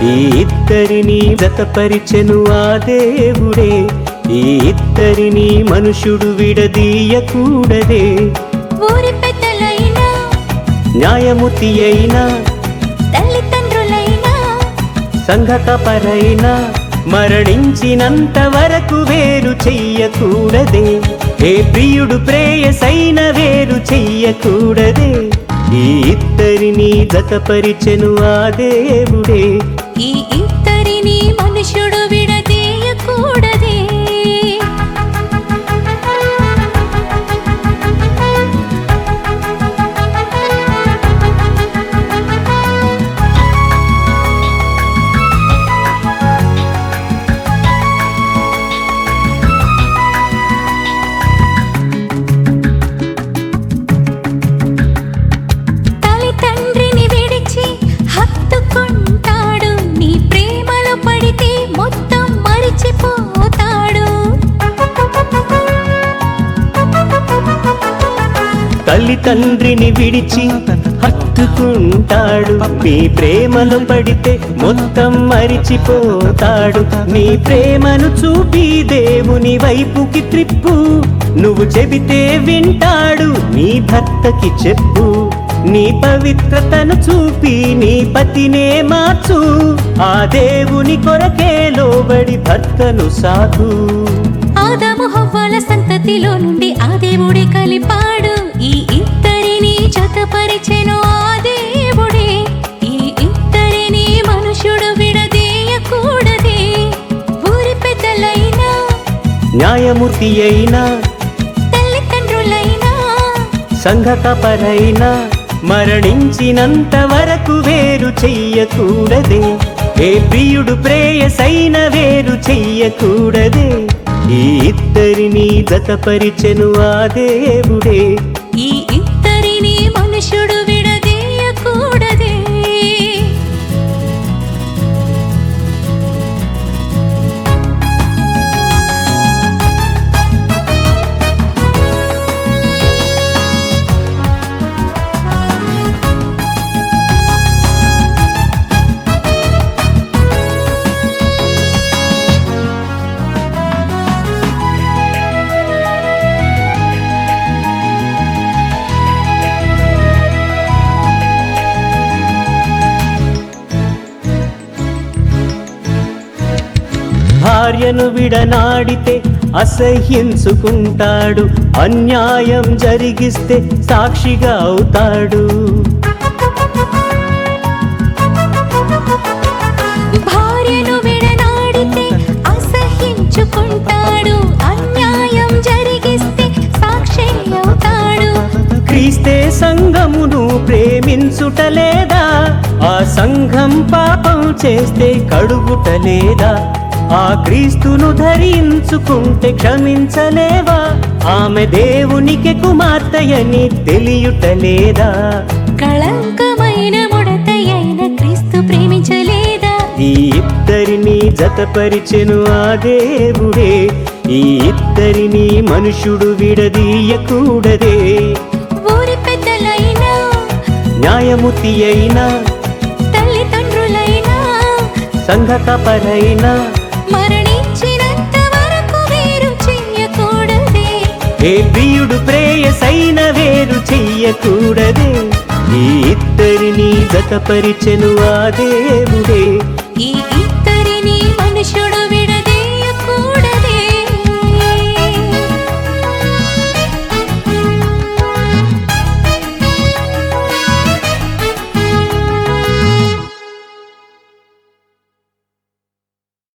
ఈ ఇద్దరిని జతపరిచెను ఆ దేవుడే ఈ ఇద్దరిని మనుషుడు విడదీయకూడదే ఊరి పెద్దలైనా న్యాయమూర్తి అయినా తల్లిదండ్రులైనా సంఘకపరైన మరణించినంత వరకు వేరు చెయ్యకూడదే ఏ ప్రియుడు ప్రేయసైన వేరు చెయ్యకూడదే ఈ ఇద్దరిని జతపరిచెను ఆ దేవుడే ఈ ఇద్దరిని మనుషుడు విడదీయకూడదే తల్లి తండ్రిని విడిచి హత్తుకుంటాడు నీ ప్రేమలో పడితే మొత్తం మరిచిపోతాడు తల్లి తండ్రిని విడిచి హత్తుకుంటాడు నీ ప్రేమలో పడితే మొత్తం మరిచిపోతాడు నీ ప్రేమను చూపి దేవుని వైపుకి త్రిప్పు నువ్వు చెబితే వింటాడు నీ భర్తకి చెప్పు నీ పవిత్రతను చూపి నీ పతినే మార్చు ఆ దేవుని కొరకే లోబడి భర్తను సాధు ఆదాము హవ్వల సంతతిలో నుండి ఆ దేవుడే కలిపాడు ఈ ఇద్దరిని జతపరిచెను ఆ దేవుడే ఈ ఇద్దరిని మనుషుడు విడదీయకూడదే ఊరి పెద్దలైనా న్యాయమూర్తి అయినా తల్లిదండ్రులైనా సంఘకపరైనా మరణించినంత వరకు వేరు చెయ్యకూడదే ఏ ప్రియుడు ప్రేయసైన వేరు చెయ్యకూడదే ఈ ఇద్దరిని జతపరిచెను ఆ దేవుడే ఈ ఇద్దరిని మనుషుడు విడదీయకూడదే భార్యను విడనాడితే అసహ్యించుకుంటాడు అన్యాయం జరిగిస్తే సాక్షిగా అవుతాడు భార్యను విడనాడితే అసహించుకుంటాడు అన్యాయం జరిగిస్తే సాక్షి అవుతాడు క్రీస్తే సంఘమును ప్రేమించుట లేదా ఆ సంఘం పాపం చేస్తే కడుగుట లేదా ఆ క్రీస్తును ధరించుకుంటే క్షమించలేవా ఆమె దేవునికి కుమార్తెయని తెలియుట లేదా కళంకమైన ముడతయైన క్రీస్తు ప్రేమించలేదా ఈ ఇద్దరిని జతపరిచెను ఆ దేవుడే ఈ ఇద్దరిని మనుషుడు విడదీయకూడదే ఊరి పెద్దలైనా న్యాయమూర్తి అయినా తల్లిదండ్రులైనా సంఘకపరైనా మరణించినంత వరకు వేరు చెయ్యకూడదే ఏ ప్రియుడు ప్రేయసైన వేరు చెయ్యకూడదే ఈ ఇద్దరిని జతపరిచెను ఆ దేవుడే